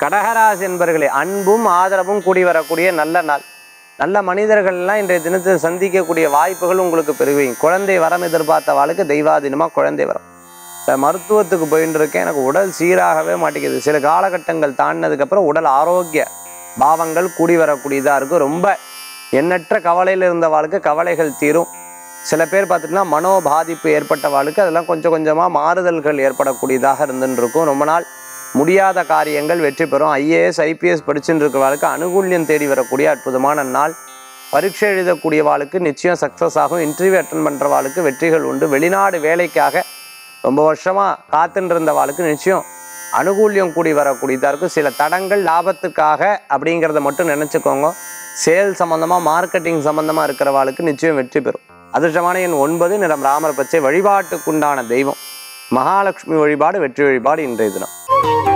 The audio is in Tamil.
கடகராசி என்பர்களே அன்பும் ஆதரவும் கூடி வரக்கூடிய நல்ல நாள் நல்ல மனிதர்கள்லாம் இன்றைய தினத்தில் சந்திக்கக்கூடிய வாய்ப்புகள் உங்களுக்கு பெருகுவீங்க குழந்தை வரம் எதிர்பார்த்த வாழ்க்கை தெய்வாதீனமாக குழந்தை வரம் சார் மருத்துவத்துக்கு போயின்னு இருக்கேன் எனக்கு உடல் சீராகவே மாட்டேங்குது சில காலகட்டங்கள் தாண்டினதுக்கப்புறம் உடல் ஆரோக்கிய பாவங்கள் கூடி வரக்கூடியதாக இருக்கும் ரொம்ப எண்ணற்ற கவலையில் இருந்த வாழ்க்கை கவலைகள் தீரும் சில பேர் பார்த்துட்டுனா மனோ பாதிப்பு ஏற்பட்ட வாழ்க்கை அதெல்லாம் கொஞ்சம் கொஞ்சமாக மாறுதல்கள் ஏற்படக்கூடியதாக இருந்துன்னு இருக்கும் ரொம்ப நாள் முடியாத காரியங்கள் வெற்றி பெறும் ஐஏஎஸ் ஐபிஎஸ் படிச்சுட்டு இருக்கிறவர்களுக்கு அனுகூல்யம் தேடி வரக்கூடிய அற்புதமான நாள் பரீட்சை எழுதக்கூடியவாளுக்கு நிச்சயம் சக்ஸஸ் ஆகும் இன்டர்வியூ அட்டன் பண்ணுறவாளுக்கு வெற்றிகள் உண்டு வெளிநாடு வேலைக்காக ரொம்ப வருஷமாக காத்துட்டு இருந்தவாளுக்கு நிச்சயம் அனுகூல்யம் கூடி வரக்கூடியதாக இருக்கும் சில தடங்கள் லாபத்துக்காக அப்படிங்கிறத மட்டும் நினச்சிக்கோங்க சேல் சம்மந்தமாக மார்க்கெட்டிங் சம்மந்தமாக இருக்கிறவாளுக்கு நிச்சயம் வெற்றி பெறும் அதிர்ஷ்டமான எண் ஒன்பது நிறம் ராமர் பச்சை வழிபாட்டுக்குண்டான தெய்வம் மகாலட்சுமி வழிபாடு வெற்றி வழிபாடு இன்றைய தினம்